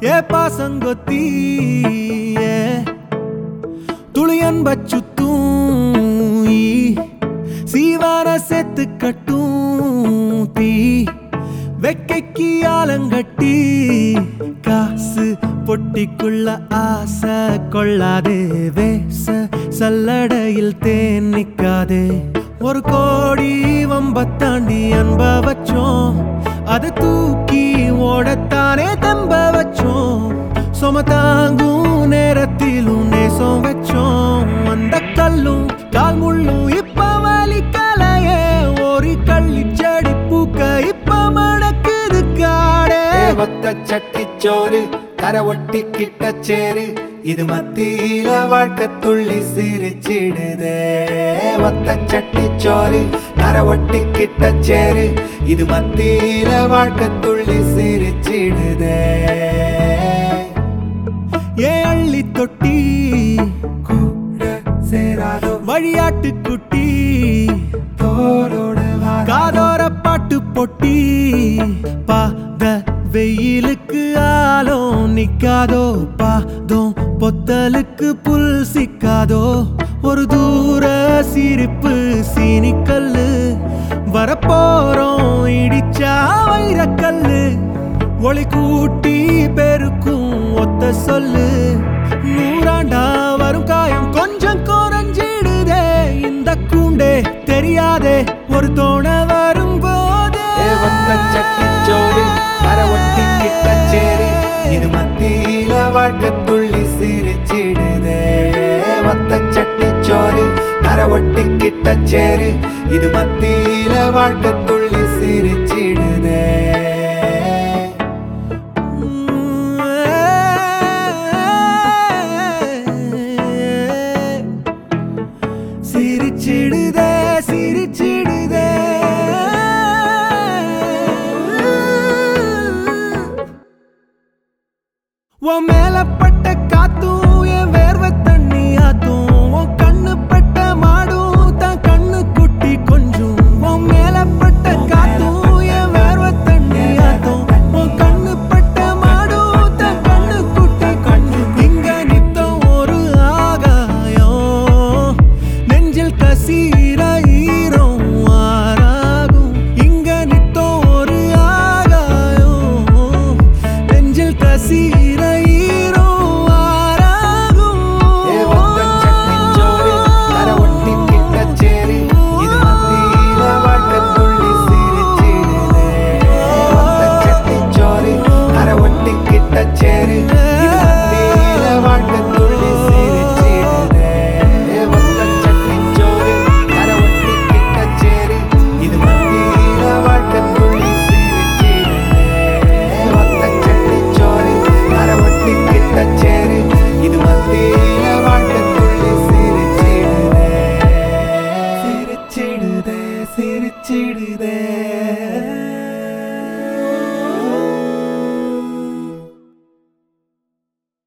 ஏ பாசங்கொத்தி ஏ துளியன் பச்சுத்தூம் ஈ. சீவான செத்து கட்டும் தீ வெக்கைக்கு ஆலங்கட்டி காசு பொட்டிக்குள்ள ஆசை கொள்ளாதே வேச சல்லடையில் தேன் நிக்காதே ஒரு கோடி வம்பத்தாண்டி அன்ப வச்சோம் அதை தூக்கி ஓடத்தானே தம்ப வச்சோம் சும தாங்கும் நேரத்திலும் நேசம் வச்சோம் அந்த கல்லும் கால் முள்ளும் இப்ப வலிக்கலையே ஒரு கள்ளி செடி பூக்க இப்ப மணக்குது காடே ஒத்த சட்டிச்சோறு கரை ஒட்டி கிட்ட சேரு இது மத்தியில வாழ்க்கை துள்ளி சிரிச்சிடுதே ஒத்த சட்டிச்சோறு கரை ஒட்டி கிட்ட சேரு இது மத்தியில வாழ்க்கை துள்ளி சிரிச்சிடுதே ஏ அள்ளி தொட்டி கூட சேராதோ வழியாட்டு குட்டி தோளோட வாரா. காதோர பாட்டு பொட்டி பாத வெயிலுக்கு ஆலும் நிக்காதோ பாதம் பொத்தலுக்கு புல் சிக்காதோ ஒரு தூர சிரிப்பு சீனிக்கல்லு வரப்போறோம் இடிச்சா வைரக்கல்லு ஒளி கூட்டி பெருக்கும் ஒத்த சொல்லு நூறாண்டா வரும் காயம் கொஞ்சம் குறைஞ்சிடுதே இந்த கூண்டே தெரியாதே ஒரு தோண வரும் போதே ஏ ஒத்த சட்டிச்சோறு கரை ஒட்டி கிட்ட சேரு இது மத்தியில வாழ்க்கை துள்ளி சிரிச்சிடுதே ஒத்த சட்டிச்சோறு கரை ஒட்டி கிட்ட சேரு இது மத்தியில வாழ்க்கை துள்ளி சிரிச்சிடுதே சிரிச்சிடுதே சிரிச்சிடுதே உன் மேல பட்ட காத்தும் என் வேர்வை தண்ணி ஆத்தும் உன் கண்ணு பட்ட மாடும் தான் கண்ணு குட்டி கொஞ்சம் உன் மேல பட்ட காத்தும் என் வேர்வை தண்ணி ஆத்தும் உன் கண்ணு பட்ட மாடும் தான் கண்ணு குட்டி கொஞ்சம் இங்க நித்தம் ஒரு ஆகாயம் நெஞ்சில் கசீர ஈரம் ஆறாகும் இங்க நித்தம் ஒரு ஆகாயம் நெஞ்சில் கசீர ஈரம் ஆறாகும் ஏ ஒத்த சட்டிச்சோறு கரை ஒட்டி கிட்ட சேரு இது மத்தியில வாழ்க்கை துள்ளி சிரிச்சிடுதே ஒத்த சட்டிச்சோறு கரை ஒட்டி கிட்ட சேரு இது மத்தியில வாழ்க்கை துள்ளி சிரிச்சிடுதே ஒத்த சட்டிச்சோறு கரை ஒட்டி கிட்ட சேரு இது மத்தியில வாழ்க்கை துள்ளி சிரிச்சிடுதே ஒத்த சட்டிச்சோறு கரை ஒட்டி கிட்ட சேரு இது மத்தியில வாழ்க்கை துள்ளி சிரிச்சிடுதே சிரிச்சிடுதே சிரிச்சிடுதே